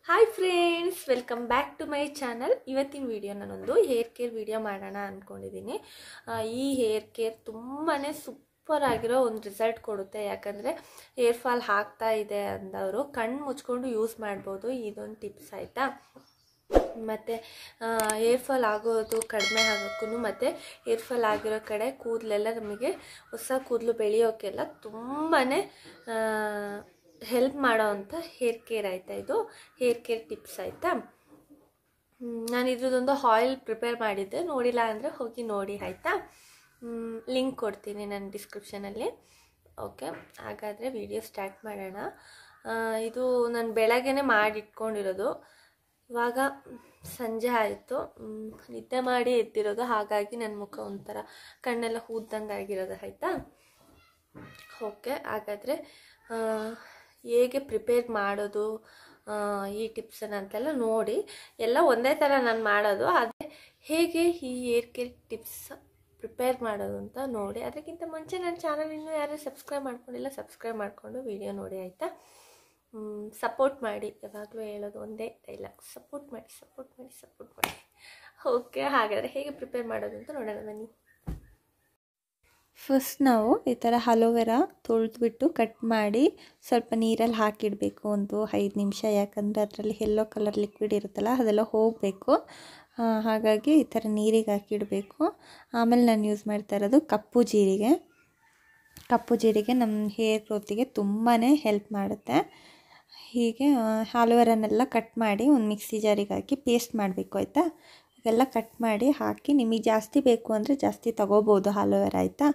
hi friends welcome back to my channel ಇವತ್ತಿನ video ನಾನೊಂದು hair care video ಮಾಡೋಣ ಅಂದ್ಕೊಂಡಿದ್ದೀನಿ ಈ ಹೇರ್ ಕೇರ್ ತುಂಬಾ ಸೂಪರ್ ಆಗಿರೋ ಒಂದು ರಿಸಲ್ಟ್ ಕೊಡುತ್ತೆ ಯಾಕಂದರೆ ಹೇರ್ ಫಾಲ್ ಆಗ್ತಾ ಇದೆ ಅಂದವರು ಕಣ್ಣು ಮುಚ್ಕೊಂಡು ಯೂಸ್ ಮಾಡ್ಬೋದು ಇದೊಂದು ಟಿಪ್ಸ್ ಆಯಿತಾ ಮತ್ತು ಹೇರ್ ಫಾಲ್ ಆಗೋದು ಕಡಿಮೆ ಆಗೋಕ್ಕೂ ಮತ್ತು ಹೇರ್ ಫಾಲ್ ಆಗಿರೋ ಕಡೆ ಕೂದಲೆಲ್ಲ ನಮಗೆ ಹೊಸ ಕೂದಲು ಬೆಳೆಯೋಕ್ಕೆಲ್ಲ ತುಂಬಾ ಹೆಲ್ಪ್ ಮಾಡೋ ಅಂಥ ಹೇರ್ ಕೇರ್ ಆಯಿತಾ ಇದು ಹೇರ್ ಕೇರ್ ಟಿಪ್ಸ್ ಆಯಿತಾ ನಾನು ಇದ್ರದ್ದೊಂದು ಆಯಿಲ್ ಪ್ರಿಪೇರ್ ಮಾಡಿದ್ದೆ ನೋಡಿಲ್ಲ ಅಂದರೆ ಹೋಗಿ ನೋಡಿ ಆಯಿತಾ ಲಿಂಕ್ ಕೊಡ್ತೀನಿ ನನ್ನ ಡಿಸ್ಕ್ರಿಪ್ಷನಲ್ಲಿ ಓಕೆ ಹಾಗಾದರೆ ವಿಡಿಯೋ ಸ್ಟಾರ್ಟ್ ಮಾಡೋಣ ಇದು ನಾನು ಬೆಳಗ್ಗೆನೇ ಮಾಡಿ ಇಟ್ಕೊಂಡಿರೋದು ಇವಾಗ ಸಂಜೆ ಆಯಿತು ನಿದ್ದೆ ಮಾಡಿ ಎದ್ದಿರೋದು ಹಾಗಾಗಿ ನನ್ನ ಮುಖ ಒಂಥರ ಕಣ್ಣೆಲ್ಲ ಊದ್ದಂಗೆ ಆಗಿರೋದು ಆಯಿತಾ ಓಕೆ ಹಾಗಾದರೆ ಹೇಗೆ ಪ್ರಿಪೇರ್ ಮಾಡೋದು ಈ ಟಿಪ್ಸನ್ನು ಅಂತೆಲ್ಲ ನೋಡಿ ಎಲ್ಲ ಒಂದೇ ಥರ ನಾನು ಮಾಡೋದು ಆದರೆ ಹೇಗೆ ಈ ಏರ್ ಕೇರ್ ಟಿಪ್ಸ್ ಪ್ರಿಪೇರ್ ಮಾಡೋದು ಅಂತ ನೋಡಿ ಅದಕ್ಕಿಂತ ಮುಂಚೆ ನನ್ನ ಚಾನಲ್ ಇನ್ನೂ ಯಾರು ಸಬ್ಸ್ಕ್ರೈಬ್ ಮಾಡ್ಕೊಂಡಿಲ್ಲ ಸಬ್ಸ್ಕ್ರೈಬ್ ಮಾಡಿಕೊಂಡು ವಿಡಿಯೋ ನೋಡಿ ಆಯಿತಾ ಸಪೋರ್ಟ್ ಮಾಡಿ ಯಾವಾಗಲೂ ಹೇಳೋದು ಒಂದೇ ಡೈಲಾಗ್ ಸಪೋರ್ಟ್ ಮಾಡಿ ಸಪೋರ್ಟ್ ಮಾಡಿ ಸಪೋರ್ಟ್ ಮಾಡಿ ಓಕೆ ಹಾಗಾದರೆ ಹೇಗೆ ಪ್ರಿಪೇರ್ ಮಾಡೋದು ಅಂತ ನೋಡೋಣ ಬನ್ನಿ ಫಸ್ಟ್ ನಾವು ಈ ಥರ ಹಲೋವೆರಾ ತೊಳೆದ್ಬಿಟ್ಟು ಕಟ್ ಮಾಡಿ ಸ್ವಲ್ಪ ನೀರಲ್ಲಿ ಹಾಕಿಡಬೇಕು ಒಂದು ಐದು ನಿಮಿಷ ಯಾಕಂದರೆ ಅದರಲ್ಲಿ ಎಲ್ಲೋ ಕಲರ್ ಲಿಕ್ವಿಡ್ ಇರುತ್ತಲ್ಲ ಅದೆಲ್ಲ ಹೋಗಬೇಕು ಹಾಗಾಗಿ ಈ ಥರ ನೀರಿಗೆ ಹಾಕಿಡಬೇಕು ಆಮೇಲೆ ನಾನು ಯೂಸ್ ಮಾಡ್ತಾ ಇರೋದು ಕಪ್ಪು ಜೀರಿಗೆ ಕಪ್ಪು ಜೀರಿಗೆ ನಮ್ಮ ಹೇರ್ ಗ್ರೋತಿಗೆ ತುಂಬಾ ಹೆಲ್ಪ್ ಮಾಡುತ್ತೆ ಹೀಗೆ ಆಲೂವೆರಾನೆಲ್ಲ ಕಟ್ ಮಾಡಿ ಒಂದು ಮಿಕ್ಸಿ ಜಾರಿಗೆ ಹಾಕಿ ಪೇಸ್ಟ್ ಮಾಡಬೇಕು ಆಯಿತಾ ಎಲ್ಲ ಕಟ್ ಮಾಡಿ ಹಾಕಿ ನಿಮಗೆ ಜಾಸ್ತಿ ಬೇಕು ಅಂದರೆ ಜಾಸ್ತಿ ತಗೋಬೋದು ಆಲೂವೆರಾ ಆಯಿತಾ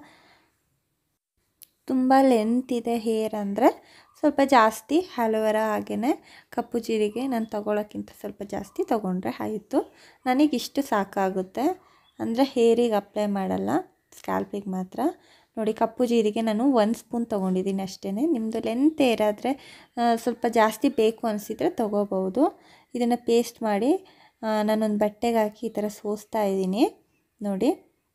ತುಂಬ ಲೆಂತ್ ಇದೆ ಹೇರ್ ಅಂದರೆ ಸ್ವಲ್ಪ ಜಾಸ್ತಿ ಆಲೂವೆರಾ ಹಾಗೆಯೇ ಕಪ್ಪು ಜೀರಿಗೆ ನಾನು ತಗೊಳ್ಳೋಕ್ಕಿಂತ ಸ್ವಲ್ಪ ಜಾಸ್ತಿ ತೊಗೊಂಡ್ರೆ ಆಯಿತು ನನಗಿಷ್ಟು ಸಾಕಾಗುತ್ತೆ ಅಂದರೆ ಹೇರಿಗೆ ಅಪ್ಲೈ ಮಾಡಲ್ಲ ಸ್ಕ್ಯಾಲ್ಪಿಗೆ ಮಾತ್ರ ನೋಡಿ ಕಪ್ಪು ಜೀರಿಗೆ ನಾನು ಒಂದು ಸ್ಪೂನ್ ತೊಗೊಂಡಿದ್ದೀನಿ ಅಷ್ಟೇ ನಿಮ್ಮದು ಲೆಂತ್ ಏರಾದರೆ ಸ್ವಲ್ಪ ಜಾಸ್ತಿ ಬೇಕು ಅನಿಸಿದರೆ ತೊಗೋಬೋದು ಇದನ್ನು ಪೇಸ್ಟ್ ಮಾಡಿ ನಾನೊಂದು ಬಟ್ಟೆಗೆ ಹಾಕಿ ಈ ಥರ ಸೋಸ್ತಾ ಇದ್ದೀನಿ ನೋಡಿ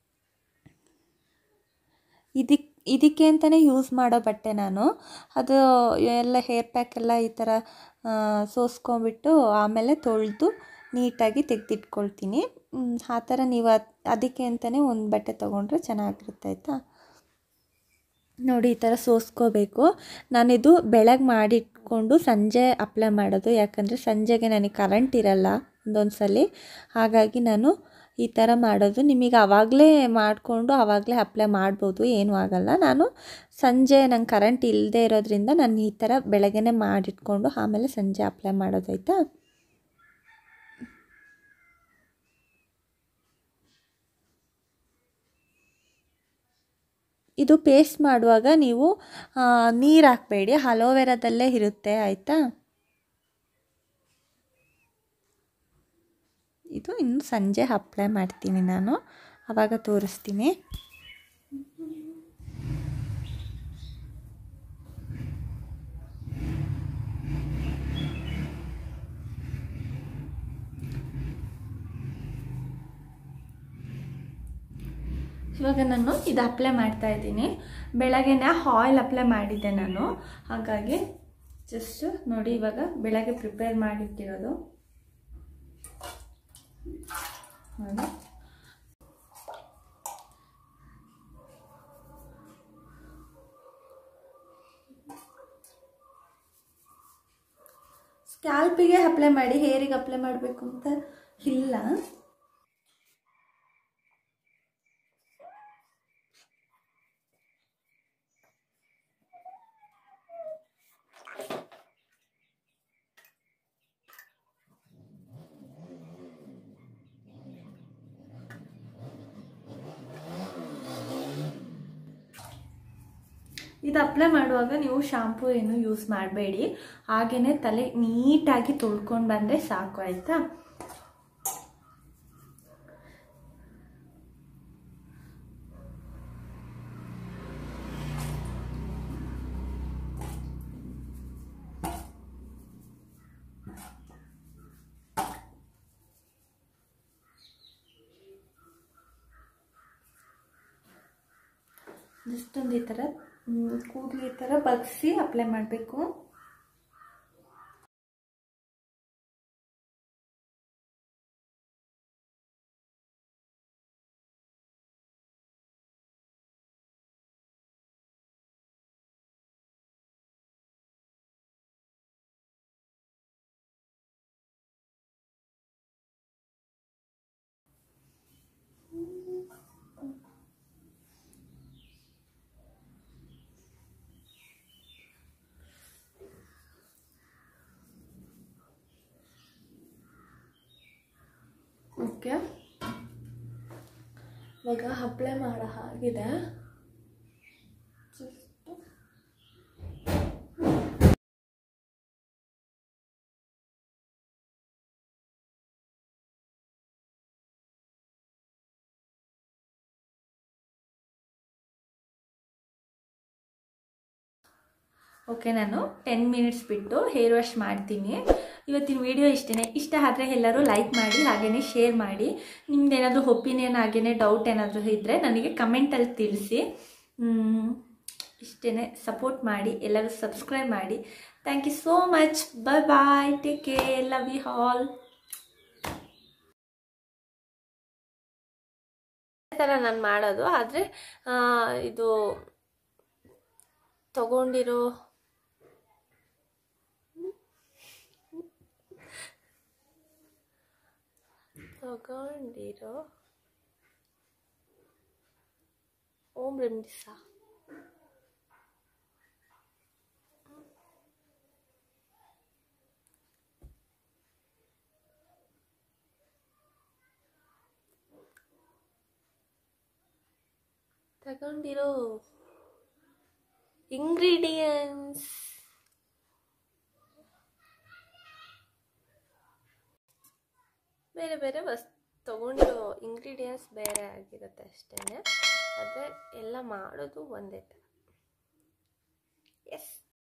ಇದಕ್ಕೆ ಇದಕ್ಕೆ ಅಂತಲೇ ಯೂಸ್ ಮಾಡೋ ಬಟ್ಟೆ ನಾನು ಅದು ಎಲ್ಲ ಹೇರ್ ಪ್ಯಾಕ್ ಎಲ್ಲ ಈ ಥರ ಸೋಸ್ಕೊಂಬಿಟ್ಟು ಆಮೇಲೆ ತೊಳೆದು ನೀಟಾಗಿ ತೆಗೆದಿಟ್ಕೊಳ್ತೀನಿ ಆ ಥರ ನೀವು ಅದಕ್ಕೆ ಅಂತಲೇ ಒಂದು ಬಟ್ಟೆ ತೊಗೊಂಡ್ರೆ ಚೆನ್ನಾಗಿರುತ್ತೆ ಆಯಿತಾ ನೋಡಿ ಈ ಥರ ಸೋಸ್ಕೋಬೇಕು ನಾನಿದು ಬೆಳಗ್ಗೆ ಮಾಡಿಟ್ಕೊಂಡು ಸಂಜೆ ಅಪ್ಲೈ ಮಾಡೋದು ಯಾಕಂದರೆ ಸಂಜೆಗೆ ನನಗೆ ಕರೆಂಟ್ ಇರಲ್ಲ ಒಂದೊಂದು ಸಲ ಹಾಗಾಗಿ ನಾನು ಈ ಥರ ಮಾಡೋದು ನಿಮಗೆ ಆವಾಗಲೇ ಮಾಡಿಕೊಂಡು ಆವಾಗಲೇ ಅಪ್ಲೈ ಮಾಡ್ಬೋದು ಏನೂ ಆಗಲ್ಲ ನಾನು ಸಂಜೆ ನಂಗೆ ಕರೆಂಟ್ ಇಲ್ಲದೆ ಇರೋದ್ರಿಂದ ನಾನು ಈ ಥರ ಬೆಳಗ್ಗೆನೇ ಮಾಡಿಟ್ಕೊಂಡು ಆಮೇಲೆ ಸಂಜೆ ಅಪ್ಲೈ ಮಾಡೋದಾಯ್ತಾ ಇದು ಪೇಸ್ಟ್ ಮಾಡುವಾಗ ನೀವು ನೀರು ಹಾಕಬೇಡಿ ಅಲೋವೆರಾದಲ್ಲೇ ಇರುತ್ತೆ ಆಯಿತಾ ಇದು ಇನ್ನು ಸಂಜೆ ಅಪ್ಲೈ ಮಾಡ್ತೀನಿ ನಾನು ಆವಾಗ ತೋರಿಸ್ತೀನಿ ಇವಾಗ ನಾನು ಇದು ಅಪ್ಲೈ ಮಾಡ್ತಾ ಇದ್ದೀನಿ ಬೆಳಗ್ಗೆನೇ ಆಯಿಲ್ ಅಪ್ಲೈ ಮಾಡಿದ್ದೆ ನಾನು ಹಾಗಾಗಿ ಜಸ್ಟ್ ನೋಡಿ ಇವಾಗ ಬೆಳಗ್ಗೆ ಪ್ರಿಪೇರ್ ಮಾಡಿಟ್ಟಿರೋದು ನೋಡಿ ಸ್ಕ್ಯಾಲ್ಪಿಗೆ ಅಪ್ಲೈ ಮಾಡಿ ಹೇರಿಗೆ ಅಪ್ಲೈ ಮಾಡಬೇಕು ಅಂತ ಇಲ್ಲ ಇದು ಅಪ್ಲೈ ಮಾಡುವಾಗ ನೀವು ಶಾಂಪೂ ಏನು ಯೂಸ್ ಮಾಡಬೇಡಿ ಹಾಗೇ ತಲೆ ನೀಟಾಗಿ ತೊಳ್ಕೊಂಡು ಬಂದರೆ ಸಾಕು ಆಯಿತಾ ಜಸ್ಟೊಂದು ಈ ಥರ ಕೂದಲು ಈ ಥರ ಬಗ್ಸಿ ಅಪ್ಲೈ ಮಾಡಬೇಕು ಓಕೆ ಇವಾಗ ಹಪ್ಪಳೆ ಮಾಡೋ ಹಾಗಿದೆ Just ಓಕೆ ನಾನು ಟೆನ್ ಮಿನಿಟ್ಸ್ ಬಿಟ್ಟು ಹೇರ್ ವಾಶ್ ಮಾಡ್ತೀನಿ ಇವತ್ತಿನ ವಿಡಿಯೋ ಇಷ್ಟೇ ಇಷ್ಟ ಆದರೆ ಎಲ್ಲರೂ ಲೈಕ್ ಮಾಡಿ ಹಾಗೆಯೇ ಶೇರ್ ಮಾಡಿ ನಿಮ್ದು ಏನಾದರೂ ಒಪಿನಿಯನ್ ಹಾಗೆಯೇ ಡೌಟ್ ಏನಾದರೂ ಇದ್ದರೆ ನನಗೆ ಕಮೆಂಟಲ್ಲಿ ತಿಳಿಸಿ ಇಷ್ಟೇ ಸಪೋರ್ಟ್ ಮಾಡಿ ಎಲ್ಲರೂ ಸಬ್ಸ್ಕ್ರೈಬ್ ಮಾಡಿ thank you so much bye bye take care love you all ಥರ ನಾನು ಮಾಡೋದು ಆದರೆ ಇದು ತಗೊಂಡಿರೋ ತಗೊಂಡಿರೋ ಓಂ ರೆಮ್ಡಿಸ ತಗೊಂಡಿರೋ ಇಂಗ್ರೀಡಿಯಂಟ್ಸ್ ಬೇರೆ ಬೇರೆ ವಸ್ತು ತೊಗೊಂಡಿರೋ ಇಂಗ್ರೀಡಿಯೆಂಟ್ಸ್ ಬೇರೆ ಆಗಿರುತ್ತೆ ಅಷ್ಟೇ ಆದರೆ ಎಲ್ಲ ಮಾಡೋದು ಒಂದೇ ಥರ ಎಸ್